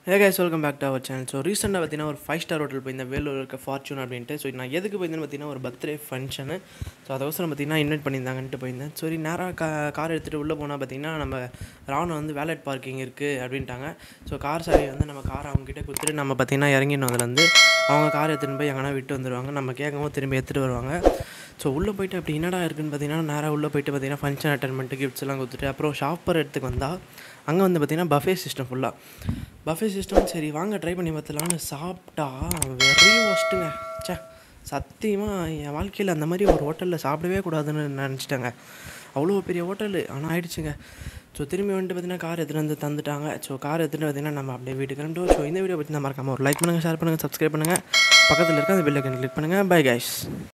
hey guys welcome back to our channel so ரீசெண்டாக பார்த்தீங்கன்னா ஒரு ஃபைவ் ஸ்டார் ஹோட்டல் போயிருந்தேன் வேலூர் இருக்க ஃபார்ச்சூன் அப்படின்ட்டு ஸோ நான் எதுக்கு போயிருந்தேன்னு பார்த்தீங்கன்னா ஒரு பர்த்டே ஃபங்க்ஷனு ஸோ அதவசரம் பார்த்தீங்கன்னா இன்வைட் பண்ணியிருந்தாங்கன்ட்டு போயிருந்தேன் சரி நேராக கா கார் எடுத்துகிட்டு உள்ளே போனால் பார்த்தீங்கன்னா நம்ம ராவணம் வந்து வேலட் பார்க்கிங் இருக்குது அப்படின்ட்டாங்க ஸோ கார் சாவி வந்து நம்ம கார் அவங்ககிட்ட கொடுத்துட்டு நம்ம பார்த்தீங்கன்னா இறங்கினோம் அதுலேருந்து அவங்க கார் எடுத்துகிட்டு போய் எங்கன்னா விட்டு வந்துடுவாங்க நம்ம கேட்கவும் திரும்பி எடுத்துகிட்டு வருவாங்க ஸோ உள்ளே போயிட்டு அப்படி என்னடா இருக்குன்னு பார்த்தீங்கன்னா நேராக உள்ளே போயிட்டு பார்த்தீங்கன்னா ஃபங்க்ஷன் அட்டன் பண்ணிட்டு கிஃப்ட்ஸ் எல்லாம் கொடுத்துட்டு அப்புறம் ஷாப்பர் இடத்துக்கு வந்தால் அங்கே வந்து பார்த்தீங்கன்னா பஃபே சிஸ்டம் ஃபுல்லாக பஃபே சிஸ்டம் சரி வாங்க ட்ரை பண்ணி பார்த்துலான்னு சாப்பிட்டா வெரி ஒஸ்ட்டுங்க ச்சே சத்தியமாக என் வாழ்க்கையில் அந்த மாதிரி ஒரு ஹோட்டலில் சாப்பிடவே கூடாதுன்னு நினச்சிட்டேங்க அவ்வளோ பெரிய ஹோட்டலு ஆனால் ஆயிடுச்சுங்க ஸோ திரும்பி வந்துட்டு பார்த்தீங்கன்னா கார் எடுத்துகிட்டு வந்து தந்துட்டாங்க ஸோ கார் எடுத்துகிட்டு பார்த்தீங்கன்னா நம்ம அப்படியே வீட்டுக்கு கிளம்பிட்டோம் ஸோ இந்த வீடியோ பற்றி மறக்காமல் ஒரு லைக் பண்ணுங்கள் ஷேர் பண்ணுங்கள் சப்ஸ்கிரைப் பண்ணுங்கள் பக்கத்தில் இருக்க அந்த பெல்லைக்கன் கிளிக் பண்ணுங்கள் பை கைஸ்